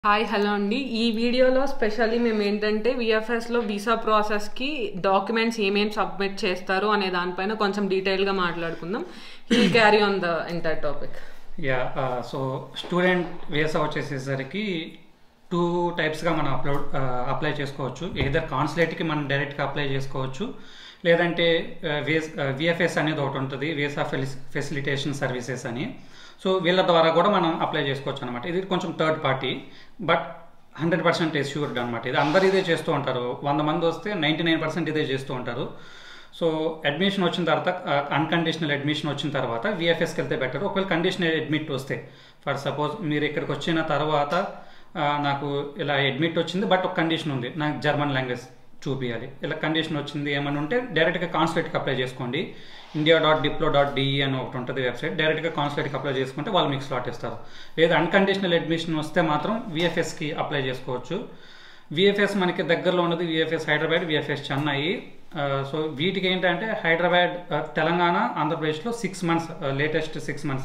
Hi hello అండి ఈ వీడియోలో స్పెషల్లీ మేము ఏంటంటే విఎఫ్ఎస్లో వీసా ప్రాసెస్కి డాక్యుమెంట్స్ ఏమేమి సబ్మిట్ చేస్తారు అనే దానిపైన కొంచెం డీటెయిల్గా మాట్లాడుకుందాం ఈ carry on the entire topic yeah so student visa వచ్చేసేసరికి టూ టైప్స్గా మనం అప్లోడ్ అప్లై చేసుకోవచ్చు ఏదర్ కాన్సులేట్కి మనం డైరెక్ట్గా అప్లై చేసుకోవచ్చు లేదంటే విఎఫ్ఎస్ అనేది ఒకటి ఉంటుంది వీసా ఫెసిలిటేషన్ సర్వీసెస్ అని సో వీళ్ళ ద్వారా కూడా మనం అప్లై చేసుకోవచ్చు అనమాట ఇది కొంచెం third party but hundred percent assured అనమాట ఇది అందరు ఇదే చేస్తూ ఉంటారు వంద మంది వస్తే నైంటీ నైన్ పర్సెంట్ ఇదే చేస్తూ ఉంటారు సో అడ్మిషన్ వచ్చిన తర్వాత అన్కండిషనల్ అడ్మిషన్ వచ్చిన తర్వాత విఎఫ్ఎస్కి వెళ్తే బెటర్ ఒకవేళ కండిషనల్ అడ్మిట్ వస్తే ఫర్ సపోజ్ మీరు ఇక్కడికి వచ్చిన తర్వాత ఆ, నాకు ఇలా అడ్మిట్ వచ్చింది బట్ ఒక కండిషన్ ఉంది నాకు జర్మన్ లాంగ్వేజ్ చూపించాలి ఇలా కండిషన్ వచ్చింది ఏమైనా ఉంటే డైరెక్ట్గా కాన్సులేట్కి అప్లై చేసుకోండి India dot diplo dot DE అని ఒకటి ఉంటుంది వెబ్సైట్ డైరెక్ట్గా కాన్సులేట్కి అప్లై చేసుకుంటే వాళ్ళు మీకు స్లాట్ ఇస్తారు లేదా అన్కండిషనల్ అడ్మిషన్ వస్తే మాత్రం విఎఫ్ఎస్కి అప్లై చేసుకోవచ్చు విఎఫ్ఎస్ మనకి దగ్గరలో ఉన్నది విఎఫ్ఎస్ హైదరాబాద్ విఎఫ్ఎస్ చెన్నై ఆ, సో వీటికి ఏంటంటే హైదరాబాద్ ఆ, తెలంగాణ ఆంధ్రప్రదేశ్లో six months latest six months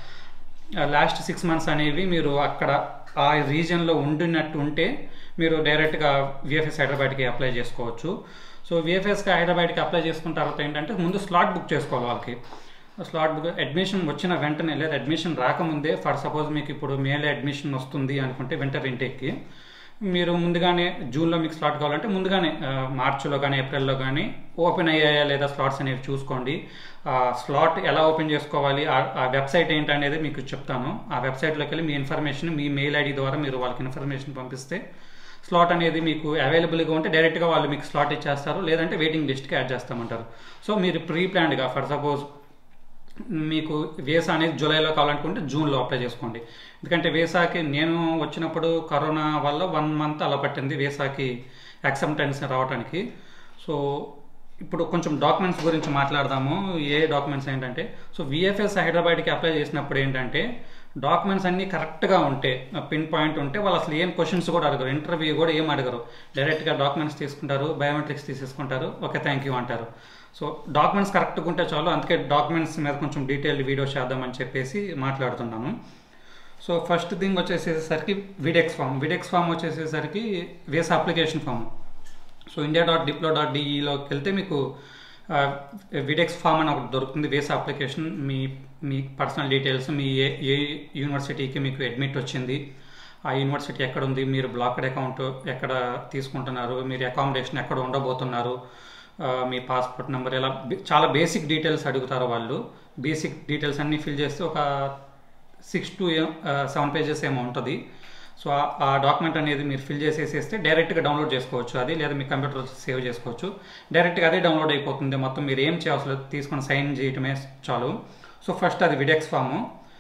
last six months అనేవి మీరు అక్కడ ఆ రీజియన్లో ఉండినట్టు ఉంటే మీరు డైరెక్ట్గా విఎఫ్ఎస్ హైదరాబాద్కి అప్లై చేసుకోవచ్చు సో విఎఫ్ఎస్కి హైదరాబాద్కి అప్లై చేసుకున్న తర్వాత ఏంటంటే ముందు స్లాట్ బుక్ చేసుకోవాలి వాళ్ళకి స్లాట్ బుక్ అడ్మిషన్ వచ్చిన వెంటనే లేదా అడ్మిషన్ రాకముందే ఫర్ సపోజ్ మీకు ఇప్పుడు మేలే అడ్మిషన్ వస్తుంది అనుకుంటే వింటర్ ఇంటేక్కి మీరు ముందుగానే జూన్లో మీకు స్లాట్ కావాలంటే ముందుగానే ఆ, మార్చిలో కానీ ఏప్రిల్లో కానీ ఓపెన్ అయ్యాయా లేదా స్లాట్స్ అనేవి చూసుకోండి ఆ స్లాట్ ఎలా ఓపెన్ చేసుకోవాలి ఆ- ఆ వెబ్సైట్ ఏంటనేది మీకు చెప్తాను ఆ వెబ్సైట్లోకి వెళ్ళి మీ ఇన్ఫర్మేషన్ మీ మెయిల్ ఐడి ద్వారా మీరు వాళ్ళకి ఇన్ఫర్మేషన్ పంపిస్తే స్లాట్ అనేది మీకు అవైలబుల్గా ఉంటే డైరెక్ట్గా వాళ్ళు మీకు స్లాట్ ఇచ్చేస్తారు లేదంటే వెయిటింగ్ లిస్ట్కి యాడ్ చేస్తామంటారు సో మీరు ప్రీ ప్లాన్డ్గా ఫర్ సపోజ్ మీకు వీసా అనేది జూలైలో కావాలనుకుంటే జూన్లో అప్లై చేసుకోండి ఎందుకంటే వీసాకి నేను వచ్చినప్పుడు కరోనా వల్ల వన్ మంత్ అలా పట్టింది వీసాకి యాక్సెప్టెన్స్ రావడానికి సో ఇప్పుడు కొంచెం డాక్యుమెంట్స్ గురించి మాట్లాడదాము ఏ డాక్యుమెంట్స్ ఏంటంటే సో విఎఫ్ఎస్ హైదరాబాద్కి అప్లై చేసినప్పుడు ఏంటంటే డాక్యుమెంట్స్ అన్నీ కరెక్ట్గా ఉంటే పిన్ పాయింట్ ఉంటే వాళ్ళు అసలు ఏం క్వశ్చన్స్ కూడా అడగరు ఇంటర్వ్యూ కూడా ఏం అడగరు డైరెక్ట్గా డాక్యుమెంట్స్ తీసుకుంటారు బయోమెట్రిక్స్ తీసేసుకుంటారు ఓకే థ్యాంక్ యూ అంటారు సో డాక్యుమెంట్స్ కరెక్ట్గా ఉంటే చాలు అందుకే డాక్యుమెంట్స్ మీద కొంచెం డీటెయిల్డ్ వీడియో చేద్దామని చెప్పేసి మాట్లాడుతున్నాను సో ఫస్ట్ థింగ్ వచ్చేసేసరికి విడెక్స్ ఫామ్ విడెక్స్ ఫామ్ వచ్చేసేసరికి visa application form so India dot diplo dot డిఈలోకి వెళ్తే మీకు విడెక్స్ ఫామ్ అని ఒకటి దొరుకుతుంది వేసా అప్లికేషన్ మీ మీ పర్సనల్ డీటెయిల్స్ మీ ఏ ఏ యూనివర్సిటీకి మీకు అడ్మిట్ వచ్చింది ఆ యూనివర్సిటీ ఎక్కడ ఉంది మీరు బ్లాక్డ్ అకౌంట్ ఎక్కడ తీసుకుంటున్నారు మీరు అకామిడేషన్ ఎక్కడ ఉండబోతున్నారు ఆ, మీ పాస్పోర్ట్ నెంబర్ ఇలా బే- చాలా బేసిక్ డీటెయిల్స్ అడుగుతారు వాళ్ళు బేసిక్ డీటెయిల్స్ అన్నీ ఫిల్ చేస్తే ఒక సిక్స్ టు సెవెన్ పేజెస్ ఏమో ఉంటుంది సో ఆ- ఆ డాక్యుమెంట్ అనేది మీరు ఫిల్ చేసేసేస్తే డైరెక్ట్గా డౌన్లోడ్ చేసుకోవచ్చు అది లేదా మీ కంప్యూటర్లో సేవ్ చేసుకోవచ్చు డైరెక్ట్గా అదే డౌన్లోడ్ అయిపోతుంది మొత్తం మీరు ఏం చేయాల్సి లేదు తీసుకొని సైన్ చేయటమే చాలు సో ఫస్ట్ అది విడెక్స్ ఫాము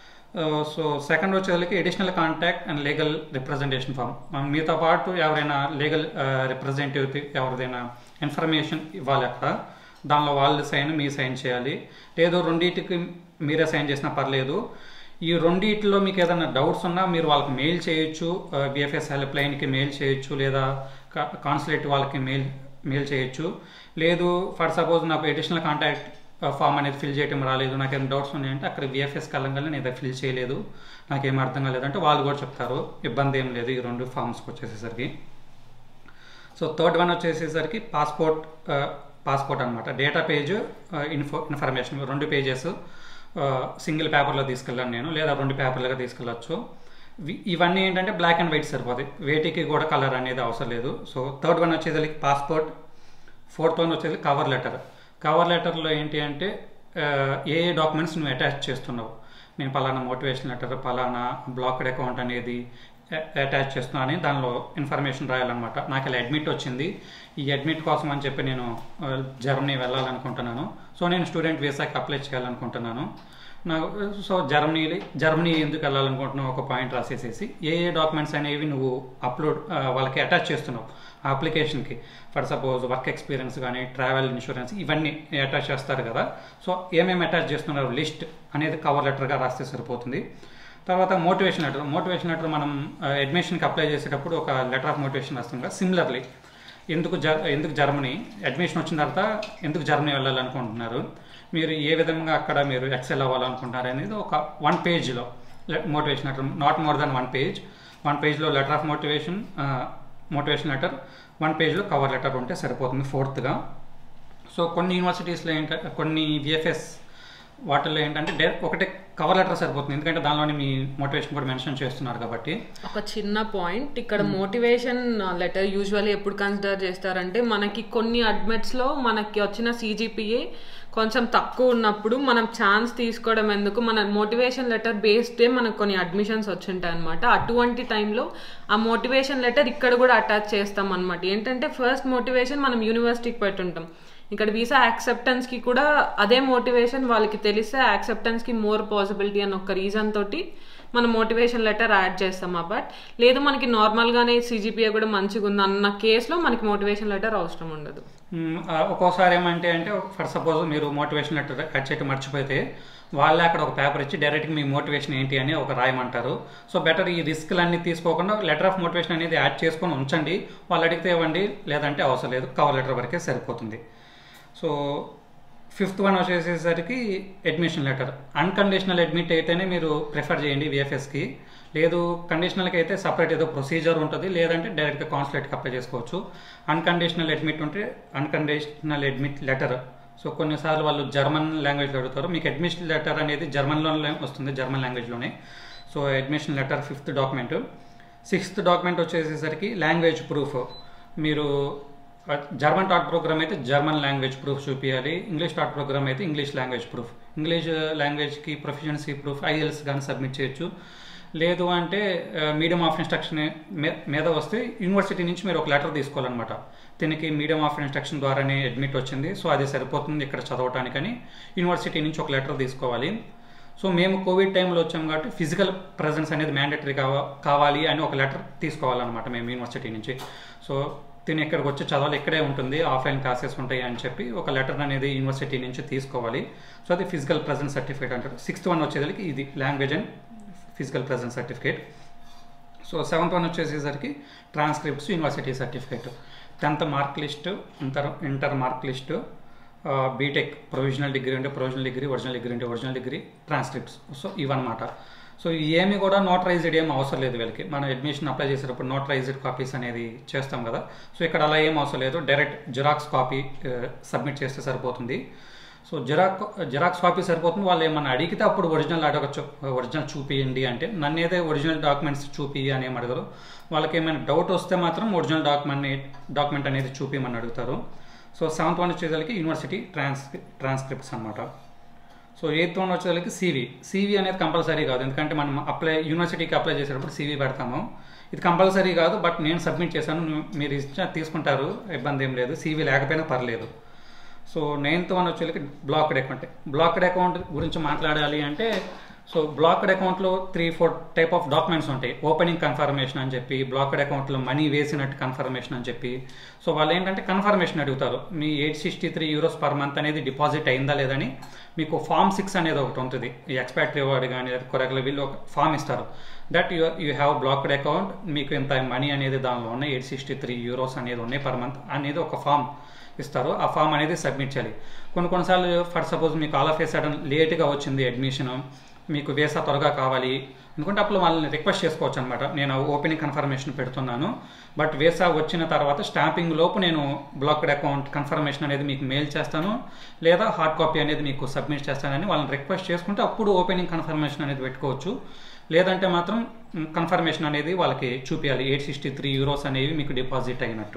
సో సెకండ్ వచ్చేసరికి additional contact and legal representation form మీతో పాటు ఎవరైనా లీగల్ రిప్రజెంటేటివ్ ఎవరిదైనా ఇన్ఫర్మేషన్ ఇవ్వాలి అక్కడ దానిలో వాళ్ళు సైన్ మీ సైన్ చేయాలి లేదు రెండింటికి మీరే సైన్ చేసినా పర్లేదు ఈ రెండింటిలో మీకు ఏదైనా డౌట్స్ ఉన్నా మీరు వాళ్ళకి మెయిల్ చేయొచ్చు బిఎఫ్ఎస్ హెల్ప్ లైన్కి మెయిల్ చేయొచ్చు లేదా కాన్సులేట్ వాళ్ళకి మెయిల్ మెయిల్ చేయొచ్చు లేదు ఫర్ సపోజ్ నాకు ఎడిషనల్ కాంటాక్ట్ ఫామ్ అనేది ఫిల్ చేయడం రాలేదు నాకు ఏమైనా డౌట్స్ ఉన్నాయంటే అక్కడ విఎఫ్ఎస్ కలంగానే నేను ఏదో ఫిల్ చేయలేదు నాకేం అర్థం కాలేదంటే వాళ్ళు కూడా చెప్తారు ఇబ్బంది ఏం లేదు ఈ రెండు ఫామ్స్కి వచ్చేసేసరికి సో థర్డ్ వన్ వచ్చేసేసరికి పాస్పోర్ట్ పాస్పోర్ట్ అనమాట డేటా పేజ్ ఇన్ఫో ఇన్ఫర్మేషన్ రెండు పేజెస్ సింగిల్ పేపర్లో తీసుకెళ్ళాను నేను లేదా రెండు పేపర్లుగా తీసుకెళ్ళచ్చు వి- ఇవన్నీ ఏంటంటే బ్లాక్ అండ్ వైట్ సరిపోతాయి వేటికి కూడా కలర్ అనేది అవసరం లేదు సో థర్డ్ వన్ వచ్చేసరికి పాస్పోర్ట్ ఫోర్త్ వన్ వచ్చేసి కవర్ లెటర్ కవర్ లెటర్లో ఏంటి అంటే ఆ, ఏ ఏ డాక్యుమెంట్స్ నువ్వు అటాచ్ చేస్తున్నావు నేను పలానా మోటివేషన్ లెటర్ పలానా బ్లాక్డ్ అకౌంట్ అనేది అ- అటాచ్ చేస్తున్నాను అని దానిలో ఇన్ఫర్మేషన్ రాయాలన్నమాట నాకు ఇలా అడ్మిట్ వచ్చింది ఈ అడ్మిట్ కోసం అని చెప్పి నేను ఆ, జర్మనీ వెళ్ళాలనుకుంటున్నాను సో నేను స్టూడెంట్ వీసాకి అప్లై చేయాలనుకుంటున్నాను నాకు సో జర్మనీ జర్మనీ ఎందుకు వెళ్ళాలనుకుంటున్నావు ఒక పాయింట్ రాసేసేసి ఏ ఏ డాక్యుమెంట్స్ అనేవి నువ్వు అప్లోడ్ ఆ, వాళ్ళకి అటాచ్ చేస్తున్నావు ఆ అప్లికేషన్కి ఫర్ సపోజ్ వర్క్ ఎక్స్పీరియన్స్ కానీ ట్రావెల్ ఇన్సూరెన్స్ ఇవన్నీ అటాచ్ చేస్తారు కదా సో ఏమేమి అటాచ్ చేస్తున్నారు లిస్ట్ అనేది కవర్ లెటర్గా రాస్తే సరిపోతుంది తర్వాత మోటివేషన్ లెటర్ మోటివేషన్ లెటర్ మనం అడ్మిషన్కి అప్లై చేసేటప్పుడు ఒక లెటర్ ఆఫ్ మోటివేషన్ రాస్తాం కదా సిమిలర్లీ ఎందుకు జ ఎందుకు జర్మనీ అడ్మిషన్ వచ్చిన తర్వాత ఎందుకు జర్మనీ వెళ్ళాలనుకుంటున్నారు మీరు ఏ విధంగా అక్కడ మీరు ఎక్సెల్ అవ్వాలనుకుంటున్నారు అనేది ఒక వన్ పేజ్లో motivation letter not more than one page one పేజ్లో letter of motivation motivation letter one పేజ్లో కవర్ లెటర్ ఉంటే సరిపోతుంది ఫోర్త్గా సో కొన్ని యూనివర్సిటీస్లో ఏంటంటే కొన్ని విఎఫ్ఎస్ వాటిల్లో ఏంటంటే డే ఒకటే కవర్ లెటర్ సరిపోతుంది ఎందుకంటే దానిలోని మీ మోటివేషన్ కూడా మెన్షన్ చేస్తున్నారు కాబట్టి ఒక చిన్న పాయింట్ ఇక్కడ మోటివేషన్ లెటర్ యూజువల్లీ ఎప్పుడు కన్సిడర్ చేస్తారంటే మనకి కొన్ని అడ్మిట్స్ లో మనకి వచ్చిన సీజీపీఏ కొంచెం తక్కువ ఉన్నప్పుడు మనం ఛాన్స్ తీసుకోవడం ఎందుకు మన మోటివేషన్ లెటర్ బేస్డే మనకు కొన్ని అడ్మిషన్స్ వచ్చింటాయి అనమాట అటువంటి టైంలో ఆ మోటివేషన్ లెటర్ ఇక్కడ కూడా అటాచ్ చేస్తాం అనమాట ఏంటంటే ఫస్ట్ మోటివేషన్ మనం యూనివర్సిటీకి పెట్టుంటాం ఇక్కడ వీసా యాక్సెప్టెన్స్ కి కూడా అదే మోటివేషన్ వాళ్ళకి తెలిస్తే యాక్సెప్టెన్స్ కి మోర్ పాసిబిలిటీ అని ఒక రీజన్ తోటి మనం మోటివేషన్ లెటర్ యాడ్ చేస్తాం బట్ లేదు మనకి నార్మల్ గానే సీజీపీఏ కూడా మంచిగా ఉంది అన్న కేసులో మనకి మోటివేషన్ లెటర్ అవసరం ఉండదు మ్మ్, ఆ, ఒక్కోసారి ఏమంటే అంటే ఫర్ సపోజ్ మీరు మోటివేషన్ లెటర్ యాడ్ చేయడం మర్చిపోతే వాళ్ళే అక్కడ ఒక పేపర్ ఇచ్చి డైరెక్ట్గా మీ మోటివేషన్ ఏంటి అని ఒక రాయమంటారు సో బెటర్ ఈ రిస్క్లన్నీ తీసుకోకుండా లెటర్ ఆఫ్ మోటివేషన్ అనేది యాడ్ చేసుకొని ఉంచండి వాళ్ళు అడిగితే ఇవ్వండి లేదంటే అవసరం లేదు కవర్ లెటర్ వరకే సరిపోతుంది సో ఫిఫ్త్ వన్ వచ్చేసేసరికి అడ్మిషన్ లెటర్ అన్కండిషనల్ అడ్మిట్ అయితేనే మీరు ప్రిఫర్ చేయండి విఎఫ్ఎస్కి లేదు కండిషనల్కి అయితే సపరేట్ ఏదో ప్రొసీజర్ ఉంటుంది లేదంటే డైరెక్ట్గా కాన్సులేట్కి అప్లై చేసుకోవచ్చు అన్కండిషనల్ అడ్మిట్ ఉంటే అన్కండిషనల్ అడ్మిట్ లెటర్ సో కొన్నిసార్లు వాళ్ళు జర్మన్ లాంగ్వేజ్లో అడుగుతారు మీకు అడ్మిషన్ లెటర్ అనేది జర్మన్లోనే వస్తుంది జర్మన్ లాంగ్వేజ్లోనే so admission letter fifth document sixth document వచ్చేసేసరికి లాంగ్వేజ్ ప్రూఫ్ మీరు జర్మన్ టాట్ ప్రోగ్రామ్ అయితే జర్మన్ లాంగ్వేజ్ ప్రూఫ్ చూపించాలి ఇంగ్లీష్ టాట్ ప్రోగ్రామ్ అయితే ఇంగ్లీష్ లాంగ్వేజ్ ప్రూఫ్ ఇంగ్లీష్ లాంగ్వేజ్కి ప్రొఫిషియన్సీ ప్రూఫ్ ఐఎల్స్ కానీ సబ్మిట్ చేయొచ్చు లేదు అంటే మీడియం ఆఫ్ ఇన్స్ట్రక్షన్ మీద వస్తే యూనివర్సిటీ నుంచి మీరు ఒక లెటర్ తీసుకోవాలన్నమాట దీనికి మీడియం ఆఫ్ ఇన్స్ట్రక్షన్ ద్వారానే అడ్మిట్ వచ్చింది సో అది సరిపోతుంది ఇక్కడ చదవటానికని యూనివర్సిటీ నుంచి ఒక లెటర్ తీసుకోవాలి సో మేము కోవిడ్ టైంలో వచ్చాం కాబట్టి ఫిజికల్ ప్రజెన్స్ అనేది మ్యాండేటరీ కావాలి అని ఒక లెటర్ తీసుకోవాలన్నమాట మేము యూనివర్సిటీ నుంచి సో తిని ఇక్కడికి వచ్చి చదవాలి ఇక్కడే ఉంటుంది ఆఫ్లైన్ క్లాసెస్ ఉంటాయి అని చెప్పి ఒక లెటర్ అనేది యూనివర్సిటీ నుంచి తీసుకోవాలి సో అది ఫిజికల్ ప్రజెన్స్ సర్టిఫికేట్ అంటారు సిక్స్త్ వన్ వచ్చేసరికి ఇది language and physical presence certificate so seventh one వచ్చేసేసరికి transcripts university certificate tenth mark list inter inter mark list BTech provisional degree ఉంటే ప్రొవిజనల్ డిగ్రీ ఒరిజినల్ డిగ్రీ ఉంటే original degree transcripts so ఇవన్నమాట so ఏమి కూడా notarised ఏం అవసరం లేదు వీళ్ళకి మనం అడ్మిషన్ అప్లై చేసేటప్పుడు నోటరైజ్డ్ కాపీస్ అనేది చేస్తాం కదా సో ఇక్కడ అలా ఏం అవసరం లేదు డైరెక్ట్ జిరాక్స్ కాపీ సబ్మిట్ చేస్తే సరిపోతుంది సో జిరాక్ జిరాక్స్ కాపీ సరిపోతుంది వాళ్ళు ఏమన్నా అడిగితే అప్పుడు ఒరిజినల్ అడగచ్చు ఒరిజినల్ చూపియండి అంటే నన్ను ఏదో ఒరిజినల్ డాక్యుమెంట్స్ చూపి అని ఏం అడగరు వాళ్ళకి ఏమైనా డౌట్ వస్తే మాత్రం ఒరిజినల్ డాక్యుమెంట్ డాక్యుమెంట్ అనేది చూపించమని అడుగుతారు సో సెవెంత్ వన్ వచ్చేసరికి యూనివర్సిటీ ట్రాన్స్ ట్రాన్స్క్రిప్ట్స్ అనమాట సో ఎయిత్ వన్ వచ్చేసరికి సీవీ సీవీ అనేది కంపల్సరీ కాదు ఎందుకంటే మనం అప్లై యూనివర్సిటీకి అప్లై చేసేటప్పుడు సీవీ పెడతాము ఇది కంపల్సరీ కాదు బట్ నేను సబ్మిట్ చేశాను ను- మీరు ఇచ్చిన తీసుకుంటారు ఇబ్బంది ఏం లేదు సీవీ లేకపోయినా పర్లేదు సో నైన్త్ వన్ వచ్చేసరికి బ్లాక్డ్ అకౌంట్ బ్లాక్డ్ అకౌంట్ గురించి మాట్లాడాలి అంటే సో బ్లాక్డ్ అకౌంట్లో three four type of documents ఉంటాయి ఓపెనింగ్ కన్ఫర్మేషన్ అని చెప్పి బ్లాక్డ్ అకౌంట్లో మనీ వేసినట్టు కన్ఫర్మేషన్ అని చెప్పి సో వాళ్ళు ఏంటంటే కన్ఫర్మేషన్ అడుగుతారు మీ eight sixty three euros per month అనేది డిపాజిట్ అయిందా లేదని మీకు ఫామ్ సిక్స్ అనేది ఒకటి ఉంటుంది ఈ ఎక్స్పైర్ రివార్డ్ కానీ కొరగల వీళ్ళు ఒక ఫామ్ ఇస్తారు that you you have blocked account మీకు ఇంత మనీ అనేది దానిలో ఉన్నాయి ఎయిట్ సిక్స్టీ త్రీ యూరోస్ అనేది ఉన్నాయి పర్ మంత్ అనేది ఒక ఫామ్ ఇస్తారు ఆ ఫామ్ అనేది సబ్మిట్ చేయాలి కొన్ని కొన్నిసార్లు ఫర్ సపోజ్ మీకు ఆల్ ఆఫ్ ఏ సడన్ లేట్గా వచ్చింది అడ్మిషన్ మీకు వేసా త్వరగా కావాలి ఎందుకంటే అప్పుడు వాళ్ళని రిక్వెస్ట్ చేసుకోవచ్చు అనమాట నేను ఓపెనింగ్ కన్ఫర్మేషన్ పెడుతున్నాను బట్ వేసా వచ్చిన తర్వాత స్టాంపింగ్ లోపు నేను బ్లాక్డ్ అకౌంట్ కన్ఫర్మేషన్ అనేది మీకు మెయిల్ చేస్తాను లేదా హార్డ్ కాపీ అనేది మీకు సబ్మిట్ చేస్తానని వాళ్ళని రిక్వెస్ట్ చేసుకుంటే అప్పుడు ఓపెనింగ్ కన్ఫర్మేషన్ అనేది పెట్టుకోవచ్చు లేదంటే మాత్రం కన్ఫర్మేషన్ అనేది వాళ్ళకి చూపించాలి ఎయిట్ సిక్స్టీ త్రీ యూరోస్ అనేవి మీకు డిపాజిట్ అయినట్టు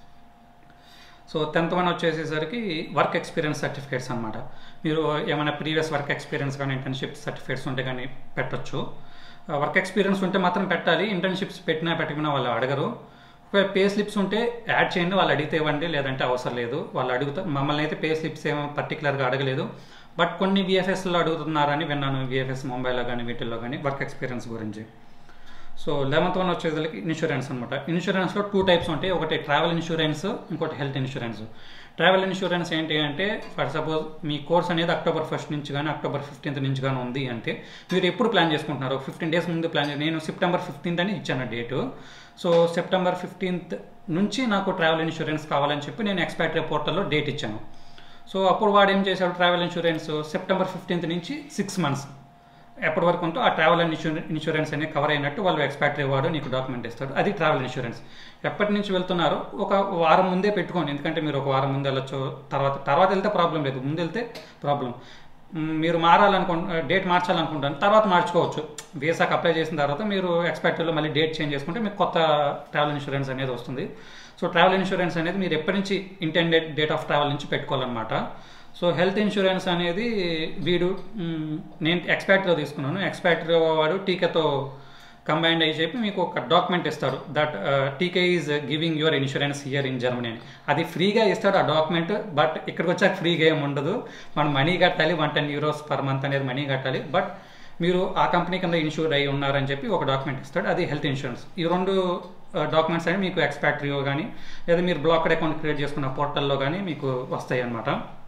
సో టెన్త్ వన్ వచ్చేసేసరికి వర్క్ ఎక్స్పీరియన్స్ సర్టిఫికేట్స్ అనమాట మీరు ఏమైనా ప్రీవియస్ వర్క్ ఎక్స్పీరియన్స్ కానీ ఇంటర్న్షిప్ సర్టిఫికేట్స్ ఉంటే కానీ పెట్టొచ్చు వర్క్ ఎక్స్పీరియన్స్ ఉంటే మాత్రం పెట్టాలి ఇంటర్న్షిప్స్ పెట్టినా పెట్టకపోయినా వాళ్ళు అడగరు ఒకవేళ పే స్లిప్స్ ఉంటే యాడ్ చేయండి వాళ్ళు అడిగితే ఇవ్వండి లేదంటే అవసరం లేదు వాళ్ళు అడుగుతారు మమ్మల్ని అయితే పే స్లిప్స్ ఏమో పర్టికులర్గా అడగలేదు బట్ కొన్ని విఎఫ్ఎస్లో అడుగుతున్నారని విన్నాను విఎఫ్ఎస్ ముంబైలో కానీ వీటిల్లో కానీ వర్క్ ఎక్స్పీరియన్స్ గురించి సో లెవెంత్ వన్ వచ్చేసరికి ఇన్సూరెన్స్ అనమాట ఇన్సూరెన్స్లో టూ టైప్స్ ఉంటాయి ఒకటి ట్రావెల్ ఇన్సూరెన్స్ ఇంకోటి హెల్త్ ఇన్సూరెన్స్ ట్రావెల్ ఇన్సూరెన్స్ ఏంటి అంటే ఫర్ సపోజ్ మీ కోర్స్ అనేది అక్టోబర్ ఫస్ట్ నుంచి కానీ అక్టోబర్ ఫిఫ్టీన్త్ నుంచి కానీ ఉంది అంటే మీరు ఎప్పుడు ప్లాన్ చేసుకుంటున్నారు ఫిఫ్టీన్ డేస్ ముందు ప్లాన్ నేను సెప్టెంబర్ ఫిఫ్టీన్త్ అని ఇచ్చాను డేటు సో సెప్టెంబర్ ఫిఫ్టీన్త్ నుంచి నాకు ట్రావెల్ ఇన్సూరెన్స్ కావాలని చెప్పి నేను ఎక్స్పైరీ పోర్టల్లో డేట్ ఇచ్చాను సో అప్పుడు వాడు ఏం చేశాడు ట్రావెల్ ఇన్సూరెన్స్ సెప్టెంబర్ ఫిఫ్టీన్త్ నుంచి సిక్స్ మంత్స్ ఎప్పటి వరకు ఉంటో ఆ ట్రావెల్ ఇన్సూరెన్స్ అనేది కవర్ అయినట్టు వాళ్ళు ఎక్స్పాక్టరీ వాడు నీకు డాక్యుమెంట్ ఇస్తాడు అది ట్రావెల్ ఇన్సూరెన్స్ ఎప్పటి నుంచి వెళ్తున్నారో ఒక వారం ముందే పెట్టుకోండి ఎందుకంటే మీరు ఒక వారం ముందు వెళ్ళొచ్చు తర్వాత తర్వాత వెళ్తే ప్రాబ్లం లేదు ముందు వెళ్తే ప్రాబ్లం మ్, మీరు మారాలనుకు డేట్ మార్చాలనుకుంటాను తర్వాత మార్చుకోవచ్చు వీసాకి అప్లై చేసిన తర్వాత మీరు ఎక్స్పెక్టర్లో మళ్ళీ డేట్ చేంజ్ చేసుకుంటే మీకు కొత్త ట్రావెల్ ఇన్సూరెన్స్ అనేది వస్తుంది సో ట్రావెల్ ఇన్సూరెన్స్ అనేది మీరు ఎప్పటి నుంచి ఇంటెండెడ్ డేట్ ఆఫ్ ట్రావెల్ నుంచి పెట్టుకోవాలన్నమాట సో హెల్త్ ఇన్సూరెన్స్ అనేది వీడు మ్, నేను ఎక్స్పాక్టరీ తీసుకున్నాను ఎక్స్పాక్టరీ వాడు టీకాతో కంబైన్డ్ అయ్యి చెప్పి మీకు ఒక డాక్యుమెంట్ ఇస్తాడు that TK is giving your insurance here in Germany అని అది ఫ్రీగా ఇస్తాడు ఆ డాక్యుమెంట్ బట్ ఇక్కడికి వచ్చాక ఫ్రీగా ఏమి ఉండదు మనం మనీ కట్టాలి one ten euros per month అనేది మనీ కట్టాలి బట్ మీరు ఆ కంపెనీ కింద ఇన్సూర్ అయ్యి ఉన్నారని చెప్పి ఒక డాక్యుమెంట్ ఇస్తాడు అది హెల్త్ ఇన్సూరెన్స్ ఈ రెండు డాక్యుమెంట్స్ అనేవి మీకు ఎక్స్పాక్టరీలో కానీ లేదా మీరు బ్లాక్డ్ అకౌంట్ క్రియేట్ చేసుకున్న పోర్టల్లో కానీ మీకు వస్తాయి అన్నమాట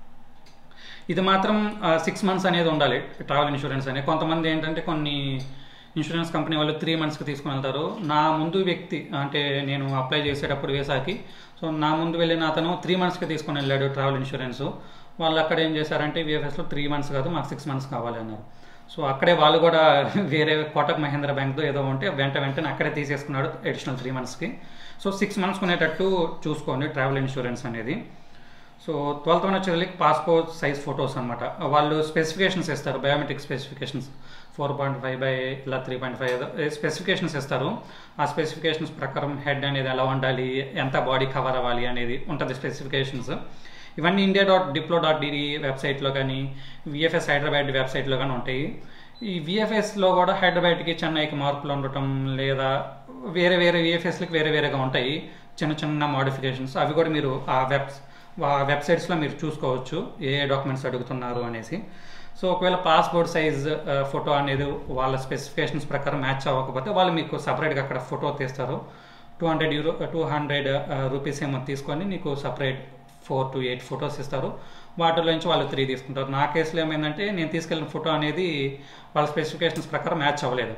ఇది మాత్రం సిక్స్ మంత్స్ అనేది ఉండాలి ట్రావెల్ ఇన్సూరెన్స్ అనేది కొంతమంది ఏంటంటే కొన్ని ఇన్సూరెన్స్ కంపెనీ వాళ్ళు త్రీ మంత్స్కి తీసుకుని వెళ్తారు నా ముందు వ్యక్తి అంటే నేను అప్లై చేసేటప్పుడు వేసాకి సో నా ముందు వెళ్ళిన అతను త్రీ మంత్స్కి తీసుకుని వెళ్ళాడు ట్రావెల్ ఇన్సూరెన్స్ వాళ్ళు అక్కడ ఏం చేశారంటే విఎఫ్ఎస్లో త్రీ మంత్స్ కాదు మాకు సిక్స్ మంత్స్ కావాలి అన్నారు సో అక్కడే వాళ్ళు కూడా వేరే కోటక్ మహేంద్ర బ్యాంక్తో ఏదో ఉంటే వెంట వెంటనే అక్కడే తీసేసుకున్నాడు అడిషనల్ త్రీ మంత్స్కి సో సిక్స్ మంత్స్ కొనేటట్టు చూసుకోండి ట్రావెల్ ఇన్సూరెన్స్ అనేది సో ట్వెల్త్ వన్ వచ్చేది పాస్పోర్ట్ సైజ్ ఫొటోస్ అనమాట వాళ్ళు స్పెసిఫికేషన్స్ ఇస్తారు biometric specifications four point five by ఇలా త్రీ పాయింట్ ఫైవ్ స్పెసిఫికేషన్స్ ఇస్తారు ఆ స్పెసిఫికేషన్స్ ప్రకారం హెడ్ అనేది ఎలా ఉండాలి ఎంత బాడీ కవర్ అవ్వాలి అనేది ఉంటుంది స్పెసిఫికేషన్స్ ఇవన్నీ India dot diplo dot DD వెబ్సైట్లో కానీ విఎఫ్ఎస్ హైదరాబాద్ వెబ్సైట్లో కానీ ఉంటాయి ఈ విఎఫ్ఎస్లో కూడా హైదరాబాద్కి చెన్నైకి మార్పులు ఉండటం లేదా వేరే వేరే విఎఫ్ఎస్లకి వేరే వేరేగా ఉంటాయి చిన్న చిన్న మోడిఫికేషన్స్ అవి కూడా మీరు ఆ వెబ్స్ ఆ వెబ్సైట్స్లో మీరు చూసుకోవచ్చు ఏ ఏ డాక్యుమెంట్స్ అడుగుతున్నారు అనేసి సో ఒకవేళ పాస్పోర్ట్ సైజ్ ఫోటో అనేది వాళ్ళ స్పెసిఫికేషన్స్ ప్రకారం మ్యాచ్ అవ్వకపోతే వాళ్ళు మీకు సపరేట్గా అక్కడ ఫోటో తీస్తారు two hundred euro two hundred rupees ఏమో తీసుకొని నీకు separate four to eight photos ఇస్తారు వాటిలో నుంచి వాళ్ళు త్రీ తీసుకుంటారు నా కేసులో ఏమైందంటే నేను తీసుకెళ్ళిన ఫోటో అనేది వాళ్ళ స్పెసిఫికేషన్స్ ప్రకారం మ్యాచ్ అవ్వలేదు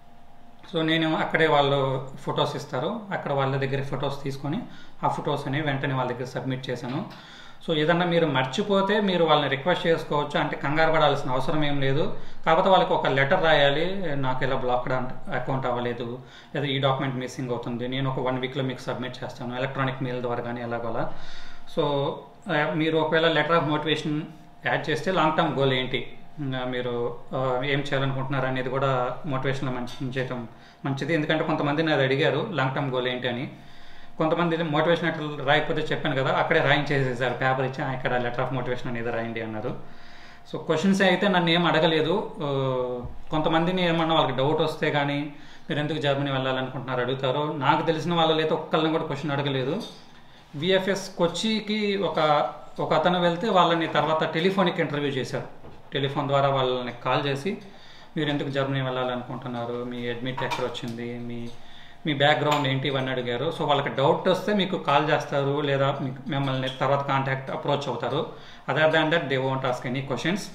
సో నేను అక్కడే వాళ్ళు ఫొటోస్ ఇస్తారు అక్కడ వాళ్ళ దగ్గర ఫొటోస్ తీసుకొని ఆ ఫొటోస్ అనేవి వెంటనే వాళ్ళ దగ్గర సబ్మిట్ చేశాను సో ఏదన్నా మీరు మర్చిపోతే మీరు వాళ్ళని రిక్వెస్ట్ చేసుకోవచ్చు అంటే కంగారు పడాల్సిన అవసరం ఏం లేదు కాకపోతే వాళ్ళకి ఒక లెటర్ రాయాలి నాకు ఇలా బ్లాక్డ్ అకౌంట్ అవ్వలేదు లేదా ఈ డాక్యుమెంట్ మిస్సింగ్ అవుతుంది నేను ఒక వన్ వీక్లో మీకు సబ్మిట్ చేస్తాను ఎలక్ట్రానిక్ మెయిల్ ద్వారా కానీ ఎలాగోలా సో ఆ, మీరు ఒకవేళ లెటర్ ఆఫ్ మోటివేషన్ యాడ్ చేస్తే లాంగ్ టర్మ్ గోల్ ఏంటి ఇంకా మీరు ఆ, ఏం చేయాలనుకుంటున్నారు అనేది కూడా మోటివేషన్లో మంచి చేయటం మంచిది ఎందుకంటే కొంతమంది నాది అడిగారు లాంగ్ టర్మ్ గోల్ ఏంటి అని కొంతమంది మోటివేషన్ లెటర్ రాయకపోతే చెప్పాను కదా అక్కడే రాయించేసేసారు పేపర్ ఇచ్చి "ఆ, ఇక్కడ లెటర్ ఆఫ్ మోటివేషన్ అనేది రాయండి అన్నారు సో క్వశ్చన్స్ అయితే నన్ను ఏం అడగలేదు ఆ, కొంతమందిని ఏమన్నా వాళ్ళకి డౌట్ వస్తే కానీ మీరు ఎందుకు జర్మనీ వెళ్ళాలనుకుంటున్నారు అడుగుతారు నాకు తెలిసిన వాళ్ళు అయితే ఒక్కళ్ళని కూడా క్వశ్చన్ అడగలేదు విఎఫ్ఎస్ కొచ్చికి ఒక ఒక అతను వెళ్తే వాళ్ళని తర్వాత టెలిఫోనిక్ ఇంటర్వ్యూ చేశారు టెలిఫోన్ ద్వారా వాళ్ళని కాల్ చేసి మీరు ఎందుకు జర్మనీ వెళ్ళాలనుకుంటున్నారు మీ అడ్మిట్ ఎక్కడ వచ్చింది మీ మీ బ్యాక్గ్రౌండ్ ఏంటి ఇవన్నీ అడిగారు సో వాళ్ళకి డౌట్ వస్తే మీకు కాల్ చేస్తారు లేదా మీకు మిమ్మల్ని తర్వాత కాంటాక్ట్ అప్రోచ్ అవుతారు other than that they won't ask any questions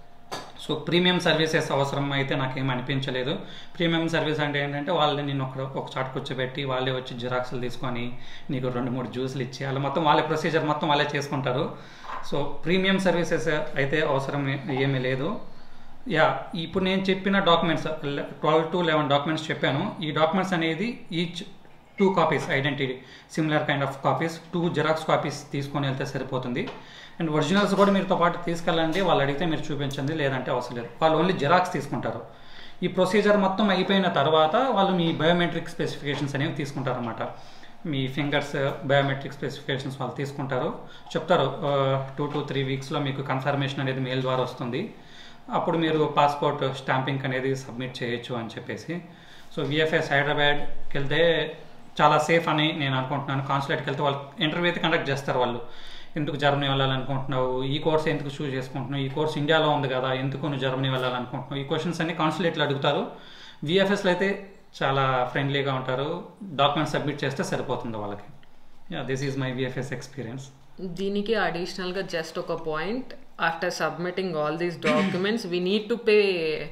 so premium services అవసరం అయితే నాకేం అనిపించలేదు ప్రీమియం సర్వీస్ అంటే ఏంటంటే వాళ్ళని నేను ఒక ఒక చాట్ కూర్చోబెట్టి వాళ్ళే వచ్చి జిరాక్స్లు తీసుకొని నీకు రెండు మూడు జ్యూస్లు ఇచ్చి వాళ్ళ మొత్తం వాళ్ళ ప్రొసీజర్ మొత్తం వాళ్ళే చేసుకుంటారు సో ప్రీమియం సర్వీసెస్ అయితే అవసరం ఏమీ లేదు యా ఇప్పుడు నేను చెప్పిన documents twelve to eleven documents చెప్పాను ఈ డాక్యుమెంట్స్ అనేది each two copies identity similar kind of copies two xerox copies తీసుకొని వెళ్తే సరిపోతుంది అండ్ ఒరిజినల్స్ కూడా మీరుతో పాటు తీసుకెళ్ళండి వాళ్ళు అడిగితే మీరు చూపించండి లేదంటే అవసరం లేదు వాళ్ళు ఓన్లీ జెరాక్స్ తీసుకుంటారు ఈ ప్రొసీజర్ మొత్తం అయిపోయిన తర్వాత వాళ్ళు మీ బయోమెట్రిక్ స్పెసిఫికేషన్స్ అనేవి తీసుకుంటారన్నమాట మీ ఫింగర్స్ బయోమెట్రిక్ స్పెసిఫికేషన్స్ వాళ్ళు తీసుకుంటారు చెప్తారు టూ టు త్రీ వీక్స్లో మీకు కన్ఫర్మేషన్ అనేది మెయిల్ ద్వారా వస్తుంది అప్పుడు మీరు పాస్పోర్ట్ స్టాంపింగ్ అనేది సబ్మిట్ చేయొచ్చు అని చెప్పేసి సో విఎఫ్ఎస్ హైదరాబాద్కి వెళ్తే చాలా సేఫ్ అని నేను అనుకుంటున్నాను కాన్సులేట్కి వెళ్తే వాళ్ళు ఇంటర్వ్యూ అయితే కండక్ట్ చేస్తారు వాళ్ళు ఎందుకు జర్మనీ వెళ్ళాలనుకుంటున్నావు ఈ కోర్స్ ఎందుకు చూస్ చేసుకుంటున్నావు ఈ కోర్స్ ఇండియాలో ఉంది కదా ఎందుకు నువ్వు జర్మనీ వెళ్ళాలనుకుంటున్నావు ఈ క్వశ్చన్స్ అన్ని కాన్సులేట్లు అడుగుతారు విఎఫ్ఎస్లో అయితే చాలా ఫ్రెండ్లీగా ఉంటారు డాక్యుమెంట్ సబ్మిట్ చేస్తే సరిపోతుంది వాళ్ళకి this is my VFS experience దీనికి అడిషనల్గా జస్ట్ ఒక point after submitting all these documents we need to pay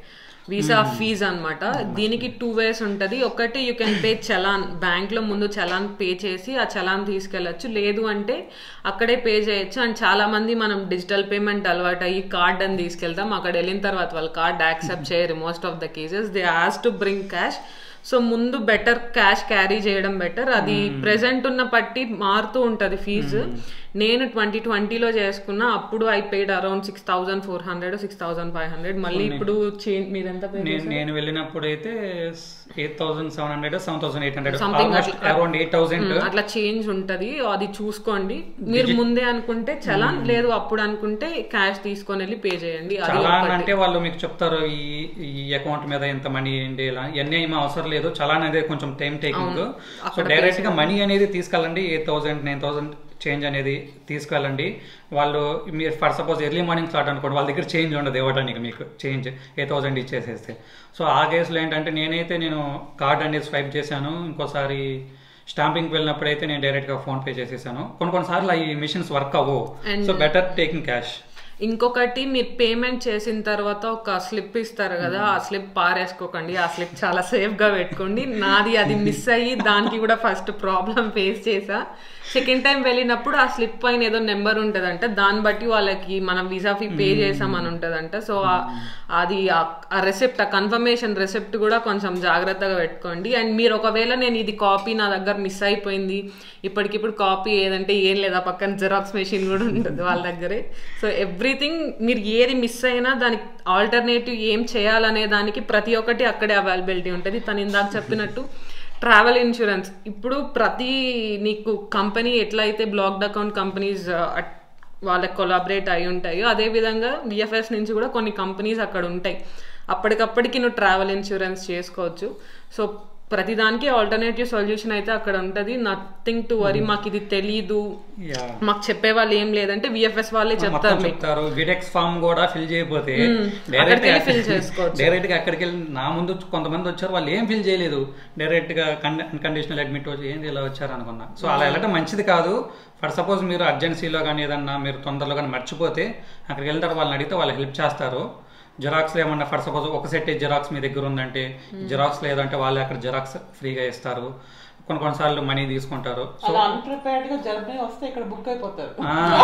visa fees అన్నమాట దీనికి టూ వేస్ ఉంటది ఒకటి you can pay challan bank లో ముందు చలాన్ పే చేసి ఆ చలాన్ తీసుకెళ్ళచ్చు లేదు అంటే అక్కడే పే చేయొచ్చు అండ్ చాలా మంది మనం డిజిటల్ పేమెంట్ అలవాటు అయ్యి కార్డ్ అని తీసుకెళ్తాం అక్కడ వెళ్ళిన తర్వాత వాళ్ళు కార్డ్ యాక్సెప్ట్ చేయరు most of the cases they has to bring cash so ముందు బెటర్ క్యాష్ క్యారీ చేయడం బెటర్ అది ప్రెసెంట్ ఉన్న పట్టి మారుతూ ఉంటది ఫీజు నేను ట్వంటీ ట్వంటీలో చేసుకున్నా అప్పుడు I paid around six thousand four hundred six thousand five hundred మళ్ళీ ఇప్పుడు చేంజ్ మీరెంత pay నేను నేను వెళ్ళినప్పుడు అయితే eight thousand seven hundred seven thousand eight hundred Something around eight thousand um, అట్లా చేంజ్ ఉంటది అది చూసుకోండి మీరు ముందే అనుకుంటే చలాన్ లేదు అప్పుడు అనుకుంటే క్యాష్ తీసుకొని వెళ్ళి పే చేయండి అది చలాన్ ఒకటి. అంటే వాళ్ళు మీకు చెప్తారు ఈ ఈ అకౌంట్ మీద ఎంత మనీ ఏంటి ఇలా ఇవన్నీ ఏమీ అవసరం లేదు చలాన్ అనేది కొంచెం టైం టేకింగ్ సో డైరెక్ట్ గా మనీ అనేది తీసుకెళ్ళండి eight thousand nine thousand change అనేది తీసుకెళ్ళండి వాళ్ళు మీరు for suppose early morning start అనుకోండి వాళ్ళ దగ్గర చేంజ్ ఉండదు ఇవ్వడానికి మీకు చేంజ్ ఎయిట్ థౌసండ్ ఇచ్చేసేస్తే సో ఆ కేసులో ఏంటంటే నేనైతే నేను కార్డ్ అనేది స్వైప్ చేశాను ఇంకోసారి స్టాంపింగ్కి వెళ్ళినప్పుడైతే నేను డైరెక్ట్గా ఫోన్ పే చేసేసాను కొన్ని కొన్నిసార్లు ఈ మిషన్స్ వర్క్ అవ్వవు సో బెటర్ టేకింగ్ క్యాష్ ఇంకొకటి మీరు పేమెంట్ చేసిన తర్వాత ఒక స్లిప్ ఇస్తారు కదా ఆ స్లిప్ పారేసుకోకండి ఆ స్లిప్ చాలా సేఫ్ గా పెట్టుకోండి నాది అది మిస్ అయ్యి దానికి కూడా ఫస్ట్ ప్రాబ్లం ఫేస్ చేసా సెకండ్ టైం వెళ్ళినప్పుడు ఆ స్లిప్ పైన ఏదో నెంబర్ ఉంటదంట దాన్ని బట్టి వాళ్ళకి మనం వీసా ఫీ పే చేసామని ఉంటదంట సో ఆ- అది ఆ- ఆ రెసిప్ట్ ఆ కన్ఫర్మేషన్ రెసిప్ట్ కూడా కొంచెం జాగ్రత్తగా పెట్టుకోండి అండ్ మీరు ఒకవేళ నేను ఇది కాపీ నా దగ్గర మిస్ అయిపోయింది ఇప్పటికిప్పుడు కాపీ ఏదంటే ఏం లేదా పక్కన జెరాక్స్ మెషిన్ కూడా ఉంటుంది వాళ్ళ దగ్గరే సో ఎవ్రీథింగ్ మీరు ఏది మిస్ అయినా దానికి ఆల్టర్నేటివ్ ఏం చేయాలనే దానికి ప్రతి ఒక్కటి అక్కడే అవైలబిలిటీ ఉంటుంది తను ఇందాక చెప్పినట్టు ట్రావెల్ ఇన్సూరెన్స్ ఇప్పుడు ప్రతి నీకు కంపెనీ ఎట్లయితే బ్లాక్డ్ అకౌంట్ కంపెనీస్ వాళ్ళకి కొలాబరేట్ అయి ఉంటాయో అదే విధంగా విఎఫ్ఎస్ నుంచి కూడా కొన్ని కంపెనీస్ అక్కడ ఉంటాయి అప్పటికప్పటికి నువ్వు ట్రావెల్ ఇన్సూరెన్స్ చేసుకోవచ్చు సో ప్రతిదానికి ఆల్టర్నేటివ్ సొల్యూషన్ అయితే అక్కడ ఉంటది నథింగ్ టు వరీ మాకు ఇది తెలీదు యా మాకు చెప్పే వాళ్ళు ఏం లేదంటే విఎఫ్ఎస్ వాళ్ళే మొత్తం చెప్తారు మీకు చెప్తారు విడెక్స్ ఫామ్ కూడా ఫిల్ చేయకపోతే అక్కడికి వెళ్ళి fill చేసుకోవచ్చు. డైరెక్ట్ గా అక్కడికి వెళ్ళి నా ముందు కొంతమంది వచ్చారు వాళ్ళు ఏం ఫిల్ చేయలేదు డైరెక్ట్ గా కండిషనల్ అడ్మిట్ వచ్చి ఏంది ఇలా వచ్చారు అనుకున్నా సో అలా వెళ్ళడం మంచిది కాదు ఫర్ సపోజ్ మీరు అర్జెన్సీలో కానీ ఏదన్నా మీరు తొందరలో కానీ మర్చిపోతే అక్కడికి వెళ్తారు వాళ్ళని అడిగితే వాళ్ళు హెల్ప్ చేస్తారు జిరాక్స్ ఏమన్నా ఫర్ సపోజ్ ఒక సెట్ జిరాక్స్ మీ దగ్గర ఉందంటే జిరాక్స్ లేదంటే వాళ్ళు అక్కడ జిరాక్స్ ఫ్రీగా ఇస్తారు కొన్ని కొన్నిసార్లు మనీ తీసుకుంటారు సో అలా అన్ప్రిపేర్డ్ గా జర్మనీ వస్తే ఇక్కడ బుక్ అయిపోతారు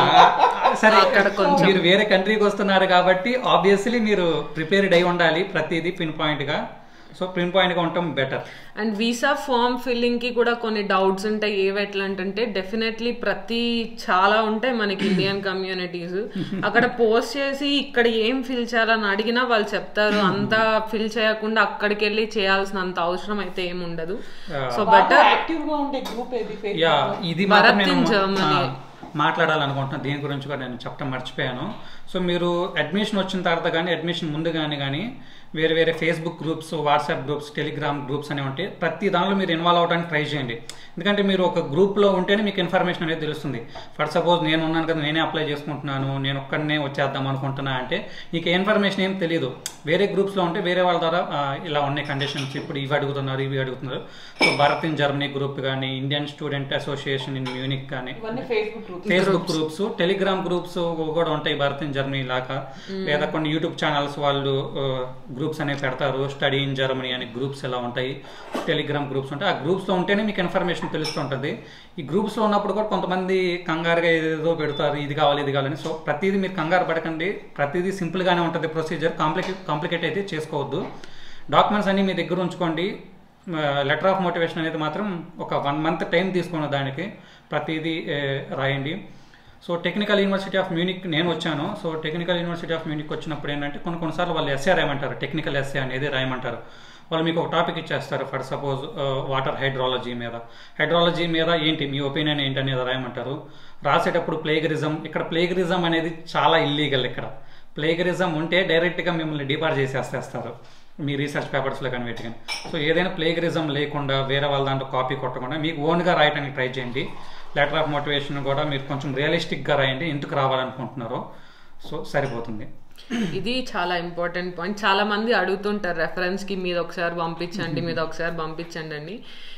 ఆ, సరే అక్కడ కొంచెం- మీరు వేరే కంట్రీకి వస్తున్నారు కాబట్టి ఆబ్వియస్లీ మీరు ప్రిపేర్డ్ అయి ఉండాలి ప్రతిదీ పిన్ పాయింట్ గా సో పిన్ పాయింట్ గా ఉండటం better and visa form filling కి కూడా కొన్ని డౌట్స్ ఉంటాయి ఏవి ఎట్లా అంటే డెఫినెట్లీ ప్రతి చాలా ఉంటాయి మనకి ఇండియన్ కమ్యూనిటీస్ అక్కడ పోస్ట్ చేసి ఇక్కడ ఏం ఫిల్ చేయాలని అడిగినా వాళ్ళు చెప్తారు అంతా ఫిల్ చేయకుండా అక్కడికి వెళ్ళి చేయాల్సినంత అవసరం అయితే ఏమి ఉండదు సో బెటర్ యాక్టివ్ గా ఉండే గ్రూప్ ఏది యా Facebook లో? ఇది మాత్రం భరత్ నేను in Germany. ఆ, మాట్లాడాలనుకుంటున్నాను దీని గురించి కూడా నేను చెప్పడం మర్చిపోయాను సో మీరు అడ్మిషన్ వచ్చిన తర్వాత కానీ అడ్మిషన్ ముందు కానీ కానీ వేరే వేరే Facebook groups WhatsApp groups Telegram groups అనేవి ఉంటాయి ప్రతి దానిలో మీరు ఇన్వాల్వ్ అవడానికి ట్రై చేయండి ఎందుకంటే మీరు ఒక గ్రూప్లో ఉంటేనే మీకు ఇన్ఫర్మేషన్ అనేది తెలుస్తుంది ఫర్ సపోజ్ నేను ఉన్నాను కదా నేనే అప్లై చేసుకుంటున్నాను నేను ఒక్కడనే వచ్చేద్దాం అనుకుంటున్నా అంటే నీకు ఏ ఇన్ఫర్మేషన్ ఏం తెలియదు వేరే గ్రూప్స్లో ఉంటే వేరే వాళ్ళ ద్వారా ఆ, ఇలా ఉన్నాయి కండిషన్స్ ఇప్పుడు ఇవి అడుగుతున్నారు ఇవి అడుగుతున్నారు so Bharat in Germany group కానీ Indian student association in Munich కానీ ఇవన్నీ Facebook group Facebook groups Telegram groups కూడా ఉంటాయి భారత్ ఇన్ జర్మనీ లాగా లేదా కొన్ని యూట్యూబ్ ఛానల్స్ వాళ్ళు గ్రూప్స్ అనేవి పెడతారు స్టడీ ఇన్ జర్మనీ అనే గ్రూప్స్ ఎలా ఉంటాయి టెలిగ్రామ్ గ్రూప్స్ ఉంటాయి ఆ గ్రూప్స్లో ఉంటేనే మీకు ఇన్ఫర్మేషన్ తెలుస్తుంటుంది ఈ గ్రూప్స్లో ఉన్నప్పుడు కూడా కొంతమంది కంగారుగా ఏదేదో పెడతారు ఇది కావాలి ఇది కావాలని సో ప్రతిదీ మీరు కంగారు పడకండి ప్రతిదీ సింపుల్గానే ఉంటుంది ప్రొసీజర్ కాంప్లికేట్ కాంప్లికేట్ అయితే చేసుకోవద్దు డాక్యుమెంట్స్ అన్ని మీ దగ్గర ఉంచుకోండి లెటర్ ఆఫ్ మోటివేషన్ అనేది మాత్రం ఒక వన్ మంత్ టైం తీసుకున్న దానికి ప్రతిదీ ఏ, రాయండి so technical university of Munich నేను వచ్చాను so technical university of Munich వచ్చినప్పుడు ఏంటంటే కొన్ని కొన్నిసార్లు వాళ్ళు ఎస్ఏ రాయమంటారు టెక్నికల్ ఎస్ఏ అనేది రాయమంటారు వాళ్ళు మీకు ఒక టాపిక్ ఇచ్చేస్తారు ఫర్ సపోజ్ వాటర్ హైడ్రాలజీ మీద హైడ్రాలజీ మీద ఏంటి మీ ఒపీనియన్ ఏంటి అనేది రాయమంటారు రాసేటప్పుడు ప్లేగరిజం ఇక్కడ ప్లేగరిజం అనేది చాలా ఇల్లీగల్ ఇక్కడ ప్లేగరిజం ఉంటే డైరెక్ట్గా మిమ్మల్ని డిపార్ చేసేస్తారు మీ రీసెర్చ్ పేపర్స్లో కానీ వీటి కానీ సో ఏదైనా ప్లేగరిజం లేకుండా వేరే వాళ్ళ దాంట్లో కాపీ కొట్టకుండా మీకు ఓన్గా రాయడానికి ట్రై చేయండి లెటర్ ఆఫ్ మోటివేషన్ కూడా మీరు కొంచెం రియలిస్టిక్గా రాయండి ఎందుకు రావాలనుకుంటున్నారో సో సరిపోతుంది ఇది చాలా ఇంపార్టెంట్ పాయింట్ చాలా మంది అడుగుతుంటారు రెఫరెన్స్ కి మీరు ఒకసారి పంపించండి మీరు ఒకసారి పంపించండి అని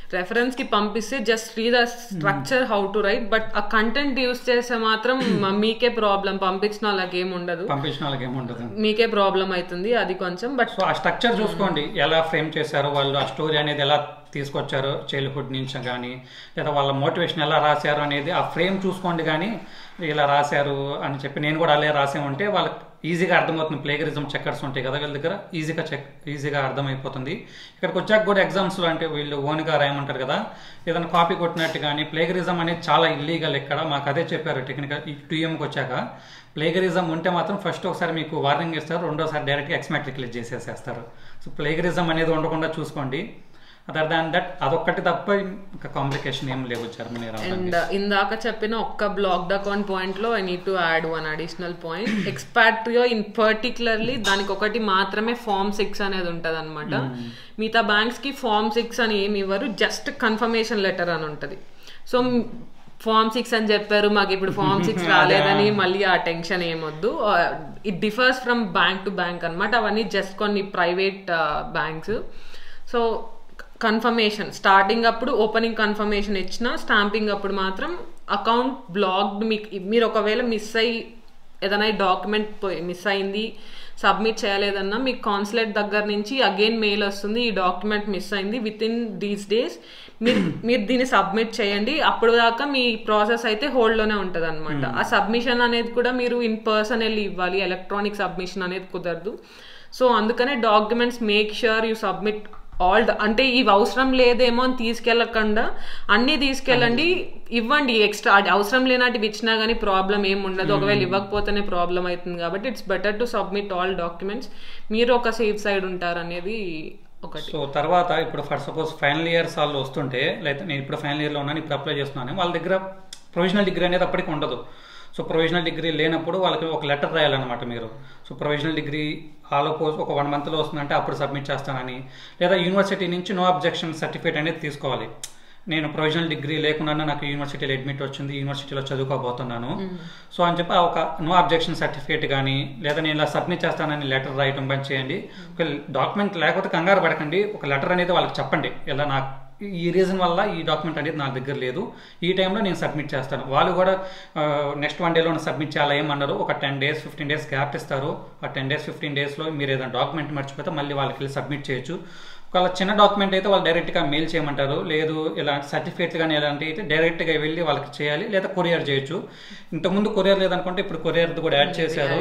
రెఫరెన్స్ కి పంపిస్తే just read the structure how to write but ఆ కంటెంట్ యూస్ చేస్తే మాత్రం మీకే ప్రాబ్లం పంపించిన వాళ్ళకి ఏమి ఉండదు పంపించిన వాళ్ళకి ఏముండదు మీకే ప్రాబ్లం అవుతుంది అది కొంచెం బట్ సో ఆ స్ట్రక్చర్ చూసుకోండి ఎలా ఫ్రేమ్ చేశారో వాళ్ళు ఆ స్టోరీ అనేది ఎలా తీసుకొచ్చారో చైల్డ్హుడ్ నుంచి కానీ లేదా వాళ్ళ మోటివేషన్ ఎలా రాశారు అనేది ఆ ఫ్రేమ్ చూసుకోండి కానీ ఇలా రాశారు అని చెప్పి నేను కూడా అలా రాసామంటే వాళ్ళకి ఈజీగా అర్థమవుతుంది ప్లేగరిజం చెక్కర్స్ ఉంటాయి కదా వీళ్ళ దగ్గర ఈజీగా చెక్ ఈజీగా అర్థమైపోతుంది ఇక్కడికి వచ్చాక కూడా ఎగ్జామ్స్లో అంటే వీళ్ళు ఓన్గా రాయమంటారు కదా ఏదైనా కాపీ కొట్టినట్టు కానీ ప్లేగరిజం అనేది చాలా ఇల్లీగల్ ఇక్కడ మాకు అదే చెప్పారు టెక్నికల్ ఈ టూఎంకి వచ్చాక ప్లేగరిజం ఉంటే మాత్రం ఫస్ట్ ఒకసారి మీకు వార్నింగ్ ఇస్తారు రెండోసారి డైరెక్ట్గా ఎక్స్మాట్రికులేట్ చేసేసేస్తారు సో ప్లేగరిజం అనేది ఉండకుండా చూసుకోండి అదర్ దాన్ దట్ అదొక్కటి తప్ప ఇంకా కాంప్లికేషన్ ఏం లేవు జర్మనీ రావడానికి అండ్ ఇందాక చెప్పిన ఒక్క బ్లాక్డ్ అకౌంట్ పాయింట్ లో I need to add one additional point Expatrio in particularly దానికి ఒకటి మాత్రమే ఫార్మ్ సిక్స్ అనేది ఉంటది అనమాట మిగతా బ్యాంక్స్ కి ఫార్మ్ సిక్స్ అని ఏమి ఇవ్వరు జస్ట్ కన్ఫర్మేషన్ లెటర్ అని ఉంటది సో ఫార్మ్ సిక్స్ అని చెప్పారు మాకు ఇప్పుడు ఫార్మ్ సిక్స్ రాలేదని మళ్ళీ ఆ టెన్షన్ ఏమొద్దు it differs from bank to bank అన్నమాట అవన్నీ జస్ట్ కొన్ని private banks so confirmation starting అప్పుడు ఓపెనింగ్ కన్ఫర్మేషన్ ఇచ్చిన స్టాంపింగ్ అప్పుడు మాత్రం అకౌంట్ బ్లాక్డ్ మీకు మీరు ఒకవేళ మిస్ అయ్యి ఏదైనా డాక్యుమెంట్ మిస్ అయింది సబ్మిట్ చేయలేదన్నా మీకు కాన్సులేట్ దగ్గర నుంచి అగైన్ మెయిల్ వస్తుంది ఈ డాక్యుమెంట్ మిస్ అయింది విత్ ఇన్ దీస్ డేస్ మీరు మీరు దీన్ని సబ్మిట్ చేయండి అప్పుడు దాకా మీ ప్రాసెస్ అయితే హోల్డ్లోనే ఉంటుంది అనమాట ఆ సబ్మిషన్ అనేది కూడా మీరు ఇన్ పర్సన్ వెళ్ళి ఇవ్వాలి ఎలక్ట్రానిక్ సబ్మిషన్ అనేది కుదరదు సో అందుకనే documents make sure you submit all అంటే ఇవి అవసరం లేదేమో అని తీసుకెళ్ళకుండా అన్ని తీసుకెళ్ళండి ఇవ్వండి ఎక్స్ట్రా అది అవసరం లేనటివి ఇచ్చినా కానీ ప్రాబ్లం ఏమి ఉండదు ఒకవేళ ఇవ్వకపోతేనే ప్రాబ్లం అవుతుంది కాబట్టి it's better to submit all documents మీరు ఒక సేఫ్ సైడ్ ఉంటారు అనేది ఒకటి సో తర్వాత ఇప్పుడు ఫర్ సపోజ్ ఫైనల్ ఇయర్స్ వాళ్ళు వస్తుంటే లేదా నేను ఇప్పుడు ఫైనల్ ఇయర్లో ఉన్నాను ఇప్పుడు అప్లై చేస్తున్నాను వాళ్ళ దగ్గర ప్రొవిజనల్ డిగ్రీ అనేది అప్పటికి ఉండదు సో ప్రొవిజనల్ డిగ్రీ లేనప్పుడు వాళ్ళకి ఒక లెటర్ రాయాలన్నమాట మీరు సో ప్రొవిజనల్ డిగ్రీ ఆలో పోస్ట్ ఒక వన్ మంత్లో వస్తుందంటే అప్పుడు సబ్మిట్ చేస్తానని లేదా యూనివర్సిటీ నుంచి నో అబ్జెక్షన్ సర్టిఫికేట్ అనేది తీసుకోవాలి నేను ప్రొవిజనల్ డిగ్రీ లేకుండా నాకు యూనివర్సిటీలో అడ్మిట్ వచ్చింది యూనివర్సిటీలో చదువుకోబోతున్నాను సో అని చెప్పి ఆ ఒక నో అబ్జెక్షన్ సర్టిఫికేట్ కానీ లేదా నేను ఇలా సబ్మిట్ చేస్తానని లెటర్ రాయటం పని చేయండి ఒక డాక్యుమెంట్ లేకపోతే కంగారు పడకండి ఒక లెటర్ అనేది వాళ్ళకి చెప్పండి ఇలా నాకు ఈ రీజన్ వల్ల ఈ డాక్యుమెంట్ అనేది నా దగ్గర లేదు ఈ టైంలో నేను సబ్మిట్ చేస్తాను వాళ్ళు కూడా నెక్స్ట్ వన్ డేలో సబ్మిట్ చేయాలా ఏమన్నారు ఒక ten days fifteen days gap ఇస్తారు ఆ టెన్ డేస్ ఫిఫ్టీన్ డేస్లో మీరు ఏదైనా డాక్యుమెంట్ మర్చిపోతే మళ్ళీ వాళ్ళకి వెళ్ళి సబ్మిట్ చేయొచ్చు ఒకవేళ చిన్న డాక్యుమెంట్ అయితే వాళ్ళు డైరెక్ట్గా మెయిల్ చేయమంటారు లేదు ఇలా సర్టిఫికేట్ కానీ ఎలాంటి అయితే డైరెక్ట్గా వెళ్ళి వాళ్ళకి చేయాలి లేదా కొరియర్ చేయొచ్చు ఇంతకుముందు కొరియర్ లేదనుకుంటే ఇప్పుడు కొరియర్ కూడా యాడ్ చేశారు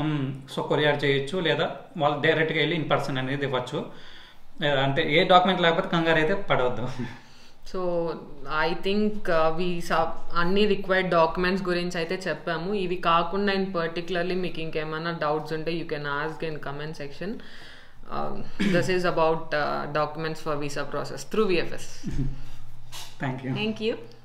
సో కొరియర్ చేయొచ్చు లేదా వాళ్ళు డైరెక్ట్గా వెళ్ళి ఇన్ పర్సన్ అనేది ఇవ్వచ్చు అంటే ఏ డాక్యుమెంట్ లేకపోతే కంగారు అయితే పడవద్దు సో ఐ థింక్ వి అన్ని రిక్వైర్డ్ డాక్యుమెంట్స్ గురించి అయితే చెప్పాము ఇవి కాకుండా ఇన్ పర్టికులర్లీ మీకు ఇంకేమైనా డౌట్స్ ఉంటే you can ask in comment section this is about documents for visa process through VFS thank you thank you